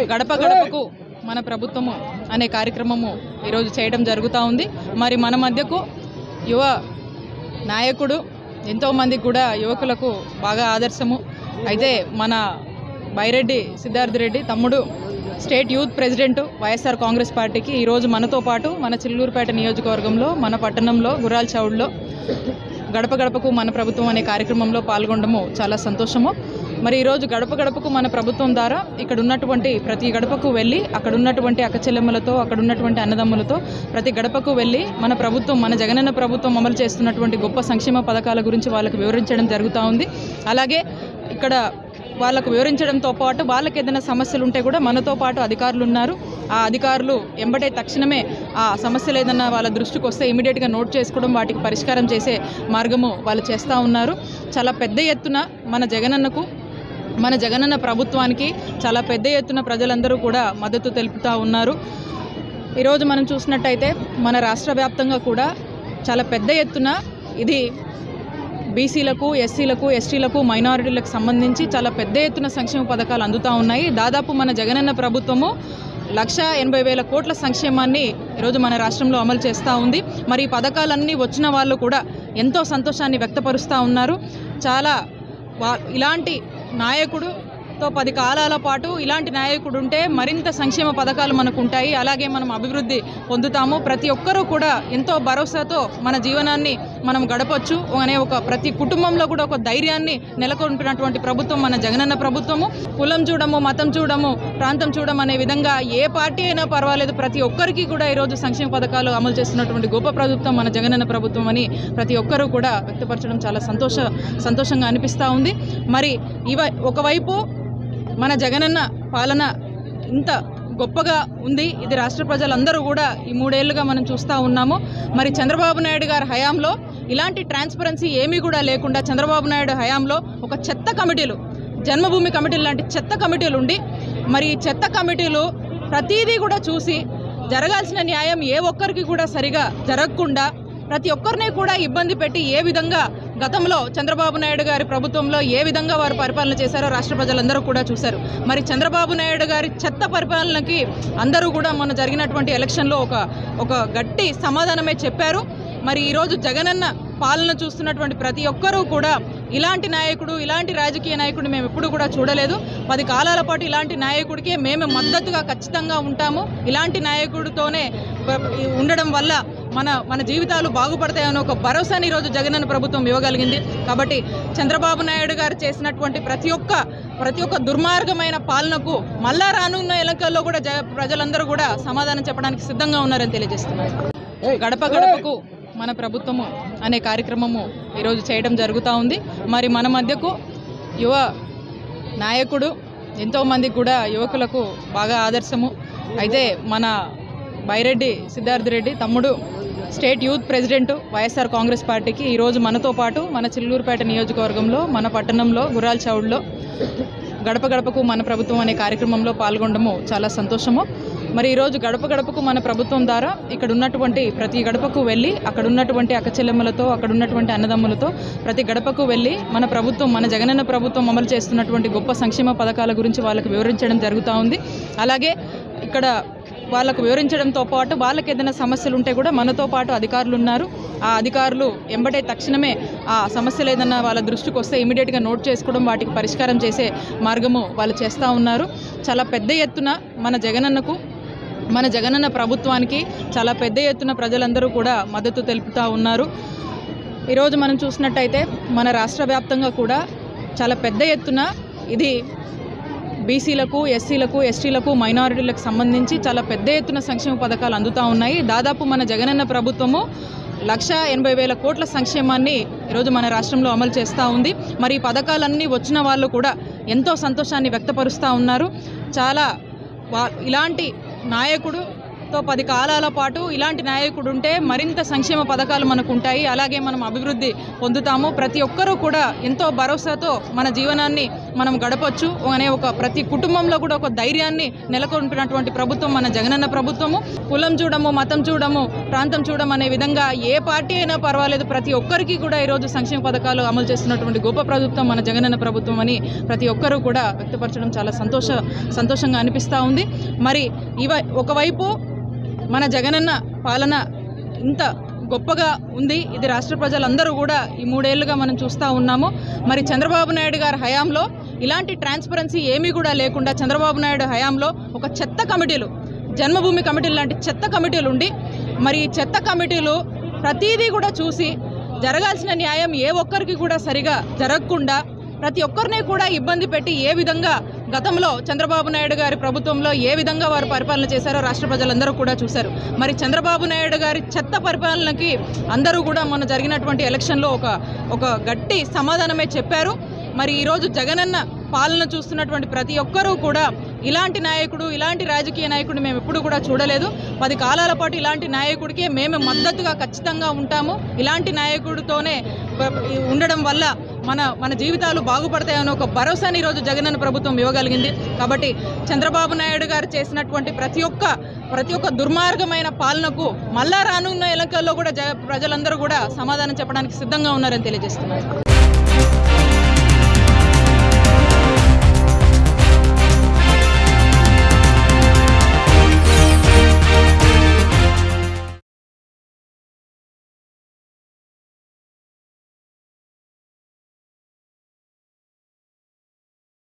గడప గడపకు మన ప్రభుత్వము అనే కార్యక్రమము ఈరోజు చేయడం జరుగుతూ ఉంది మరి మన మధ్యకు యువ నాయకుడు ఎంతోమందికి కూడా యువకులకు బాగా ఆదర్శము అయితే మన బైరెడ్డి సిద్ధార్థ్ రెడ్డి తమ్ముడు state youth president YSR Congress పార్టీకి ఈరోజు మనతో పాటు మన చిల్లూరుపేట నియోజకవర్గంలో మన పట్టణంలో గుర్రాల చౌడ్లో గడప గడపకు మన ప్రభుత్వం అనే కార్యక్రమంలో పాల్గొనడము చాలా సంతోషము మరి ఈరోజు గడప గడపకు మన ప్రభుత్వం ద్వారా ఇక్కడ ఉన్నటువంటి ప్రతి గడపకు వెళ్ళి అక్కడ ఉన్నటువంటి అక్కచెల్లెమ్మలతో అక్కడ ఉన్నటువంటి అన్నదమ్ములతో ప్రతి గడపకు వెళ్ళి మన ప్రభుత్వం మన జగనన్న ప్రభుత్వం అమలు చేస్తున్నటువంటి గొప్ప సంక్షేమ పథకాల గురించి వాళ్ళకు వివరించడం జరుగుతూ ఉంది అలాగే ఇక్కడ వాళ్ళకు వివరించడంతో పాటు వాళ్ళకి ఏదైనా సమస్యలు ఉంటే కూడా మనతో పాటు అధికారులు ఉన్నారు ఆ అధికారులు ఎంబటే తక్షణమే ఆ సమస్యలు ఏదైనా వాళ్ళ దృష్టికి వస్తే ఇమీడియట్గా నోట్ చేసుకోవడం వాటికి పరిష్కారం చేసే మార్గము వాళ్ళు చేస్తూ ఉన్నారు చాలా పెద్ద ఎత్తున మన జగనన్నకు మన జగనన్న ప్రభుత్వానికి చాలా పెద్ద ఎత్తున ప్రజలందరూ కూడా మద్దతు తెలుపుతూ ఉన్నారు ఈరోజు మనం చూసినట్టయితే మన రాష్ట్ర వ్యాప్తంగా కూడా చాలా పెద్ద ఎత్తున ఇది బీసీలకు ఎస్సీలకు ఎస్టీలకు మైనారిటీలకు సంబంధించి చాలా పెద్ద ఎత్తున సంక్షేమ పథకాలు అందుతూ ఉన్నాయి దాదాపు మన జగనన్న ప్రభుత్వము లక్ష ఎనభై వేల కోట్ల సంక్షేమాన్ని ఈరోజు మన రాష్ట్రంలో అమలు చేస్తూ ఉంది మరి ఈ పథకాలన్నీ వచ్చిన వాళ్ళు కూడా ఎంతో సంతోషాన్ని వ్యక్తపరుస్తూ ఉన్నారు చాలా వా ఇలాంటి నాయకుడుతో పది కాలాల పాటు ఇలాంటి నాయకుడు ఉంటే మరింత సంక్షేమ పథకాలు మనకు ఉంటాయి అలాగే మనం అభివృద్ధి పొందుతాము ప్రతి ఒక్కరూ కూడా ఎంతో భరోసాతో మన జీవనాన్ని మనం గడపొచ్చు అనే ఒక ప్రతి కుటుంబంలో కూడా ఒక ధైర్యాన్ని నెలకొల్పినటువంటి ప్రభుత్వం మన జగనన్న ప్రభుత్వము కులం చూడము మతం చూడము ప్రాంతం చూడము అనే విధంగా ఏ పార్టీ అయినా పర్వాలేదు ప్రతి ఒక్కరికి కూడా ఈరోజు సంక్షేమ పథకాలు అమలు చేస్తున్నటువంటి గొప్ప ప్రభుత్వం మన జగనన్న ప్రభుత్వం అని ప్రతి ఒక్కరూ కూడా వ్యక్తపరచడం చాలా సంతోష సంతోషంగా అనిపిస్తూ ఉంది మరి ఇవ ఒకవైపు మన జగనన్న పాలన ఇంత గొప్పగా ఉంది ఇది రాష్ట్ర ప్రజలందరూ కూడా ఈ మూడేళ్లుగా మనం చూస్తూ ఉన్నాము మరి చంద్రబాబు నాయుడు గారి హయాంలో ఇలాంటి ట్రాన్స్పరెన్సీ ఏమీ కూడా లేకుండా చంద్రబాబు నాయుడు హయాంలో ఒక చెత్త కమిటీలు జన్మభూమి కమిటీలు లాంటి చెత్త కమిటీలు ఉండి మరి ఈ చెత్త కమిటీలు ప్రతిదీ కూడా చూసి జరగాల్సిన న్యాయం ఏ ఒక్కరికి కూడా సరిగా జరగకుండా ప్రతి ఒక్కరిని కూడా ఇబ్బంది పెట్టి ఏ విధంగా గతంలో చంద్రబాబు నాయుడు గారి ప్రభుత్వంలో ఏ విధంగా వారు పరిపాలన చేశారో రాష్ట్ర ప్రజలందరూ కూడా చూశారు మరి చంద్రబాబు నాయుడు గారి చెత్త పరిపాలనకి అందరూ కూడా మొన్న జరిగినటువంటి ఎలక్షన్లో ఒక ఒక గట్టి సమాధానమే చెప్పారు మరి ఈరోజు జగనన్న పాలన చూస్తున్నటువంటి ప్రతి ఒక్కరూ కూడా ఇలాంటి నాయకుడు ఇలాంటి రాజకీయ నాయకుడిని మేము ఎప్పుడు కూడా చూడలేదు పది కాలాల పాటు ఇలాంటి నాయకుడికే మేము మద్దతుగా ఖచ్చితంగా ఉంటాము ఇలాంటి నాయకుడితోనే ప- ఉండడం వల్ల మన మన జీవితాలు బాగుపడతాయని ఒక భరోసాని ఈరోజు జగనన్న ప్రభుత్వం ఇవ్వగలిగింది కాబట్టి చంద్రబాబు నాయుడు గారు చేసినటువంటి ప్రతి ఒక్క ప్రతి ఒక్క దుర్మార్గమైన పాలనకు మళ్ళా రానున్న ఎన్నికల్లో కూడా జ ప్రజలందరూ కూడా సమాధానం చెప్పడానికి సిద్ధంగా ఉన్నారని తెలియజేస్తున్నారు గడప గడపకు మన ప్రభుత్వము అనే కార్యక్రమము ఈరోజు చేయడం జరుగుతూ ఉంది మరి మన మధ్యకు యువ నాయకుడు ఎంతోమందికి కూడా యువకులకు బాగా ఆదర్శము అయితే మన బైరెడ్డి సిద్ధార్థ్ రెడ్డి తమ్ముడు state youth president YSR Congress పార్టీకి ఈరోజు మనతో పాటు మన చిల్లూరుపేట నియోజకవర్గంలో మన పట్టణంలో గుర్రాల చౌడ్లో గడప గడపకు మన ప్రభుత్వం అనే కార్యక్రమంలో పాల్గొనడము చాలా సంతోషము మరి ఈరోజు గడప గడపకు మన ప్రభుత్వం ద్వారా ఇక్కడ ఉన్నటువంటి ప్రతి గడపకు వెళ్ళి అక్కడ ఉన్నటువంటి అక్కచెల్లెమ్మలతో అక్కడ ఉన్నటువంటి అన్నదమ్ములతో ప్రతి గడపకు వెళ్ళి మన ప్రభుత్వం మన జగనన్న ప్రభుత్వం అమలు చేస్తున్నటువంటి గొప్ప సంక్షేమ పథకాల గురించి వాళ్ళకు వివరించడం జరుగుతూ ఉంది అలాగే ఇక్కడ వాళ్ళకు వివరించడంతో పాటు వాళ్ళకి ఏదైనా సమస్యలు ఉంటే కూడా మనతో పాటు అధికారులు ఉన్నారు ఆ అధికారులు ఎంబటే తక్షణమే ఆ సమస్యలు ఏదైనా వాళ్ళ దృష్టికి వస్తే ఇమీడియట్గా నోట్ చేసుకోవడం వాటికి పరిష్కారం చేసే మార్గము వాళ్ళు చేస్తూ ఉన్నారు చాలా పెద్ద ఎత్తున మన జగనన్నకు మన జగనన్న ప్రభుత్వానికి చాలా పెద్ద ఎత్తున ప్రజలందరూ కూడా మద్దతు తెలుపుతూ ఉన్నారు ఈరోజు మనం చూసినట్టయితే మన రాష్ట్ర వ్యాప్తంగా కూడా చాలా పెద్ద ఎత్తున ఇది బీసీలకు ఎస్సీలకు ఎస్టీలకు మైనారిటీలకు సంబంధించి చాలా పెద్ద ఎత్తున సంక్షేమ పథకాలు అందుతూ ఉన్నాయి దాదాపు మన జగనన్న ప్రభుత్వము లక్ష ఎనభై వేల కోట్ల సంక్షేమాన్ని ఈరోజు మన రాష్ట్రంలో అమలు చేస్తూ ఉంది మరి ఈ పథకాలన్నీ వచ్చిన వాళ్ళు కూడా ఎంతో సంతోషాన్ని వ్యక్తపరుస్తూ ఉన్నారు చాలా వా- ఇలాంటి నాయకుడుతో పది కాలాల పాటు ఇలాంటి నాయకుడు ఉంటే మరింత సంక్షేమ పథకాలు మనకు ఉంటాయి అలాగే మనం అభివృద్ధి పొందుతాము ప్రతి ఒక్కరూ కూడా ఎంతో భరోసాతో మన జీవనాన్ని మనం గడపొచ్చు అనే ఒక ప్రతి కుటుంబంలో కూడా ఒక ధైర్యాన్ని నెలకొల్పినటువంటి ప్రభుత్వం మన జగనన్న ప్రభుత్వము కులం చూడము మతం చూడము ప్రాంతం చూడము అనే విధంగా ఏ పార్టీ అయినా పర్వాలేదు ప్రతి ఒక్కరికి కూడా ఈరోజు సంక్షేమ పథకాలు అమలు చేస్తున్నటువంటి గొప్ప ప్రభుత్వం మన జగనన్న ప్రభుత్వం అని ప్రతి ఒక్కరూ కూడా వ్యక్తపరచడం చాలా సంతోష సంతోషంగా అనిపిస్తూ ఉంది మరి ఇవ ఒకవైపు మన జగనన్న పాలన ఇంత గొప్పగా ఉంది ఇది రాష్ట్ర ప్రజలందరూ కూడా ఈ మూడేళ్లుగా మనం చూస్తూ ఉన్నాము మరి చంద్రబాబు నాయుడు గారి హయాంలో ఇలాంటి ట్రాన్స్పరెన్సీ ఏమీ కూడా లేకుండా చంద్రబాబు నాయుడు హయాంలో ఒక చెత్త కమిటీలు జన్మభూమి కమిటీలు లాంటి చెత్త కమిటీలు ఉండి మరి ఈ చెత్త కమిటీలు ప్రతిదీ కూడా చూసి జరగాల్సిన న్యాయం ఏ ఒక్కరికి కూడా సరిగా జరగకుండా ప్రతి ఒక్కరిని కూడా ఇబ్బంది పెట్టి ఏ విధంగా గతంలో చంద్రబాబు నాయుడు గారి ప్రభుత్వంలో ఏ విధంగా వారు పరిపాలన చేశారో రాష్ట్ర ప్రజలందరూ కూడా చూశారు మరి చంద్రబాబు నాయుడు గారి చెత్త పరిపాలనకి అందరూ కూడా మొన్న జరిగినటువంటి ఎలక్షన్లో ఒక ఒక గట్టి సమాధానమే చెప్పారు మరి ఈరోజు జగనన్న పాలన చూస్తున్నటువంటి ప్రతి ఒక్కరూ కూడా ఇలాంటి నాయకుడు ఇలాంటి రాజకీయ నాయకుడు మేము ఎప్పుడు కూడా చూడలేదు పది కాలాల పాటు ఇలాంటి నాయకుడికే మేము మద్దతుగా ఖచ్చితంగా ఉంటాము ఇలాంటి నాయకుడితోనే బ- ఉండడం వల్ల మన మన జీవితాలు బాగుపడతాయని ఒక భరోసాని ఈరోజు జగనన్న ప్రభుత్వం ఇవ్వగలిగింది కాబట్టి చంద్రబాబు నాయుడు గారు చేసినటువంటి ప్రతి ఒక్క ప్రతి ఒక్క దుర్మార్గమైన పాలనకు మళ్ళా రానున్న ఎన్నికల్లో కూడా జ ప్రజలందరూ కూడా సమాధానం చెప్పడానికి సిద్ధంగా ఉన్నారని తెలియజేస్తున్నారు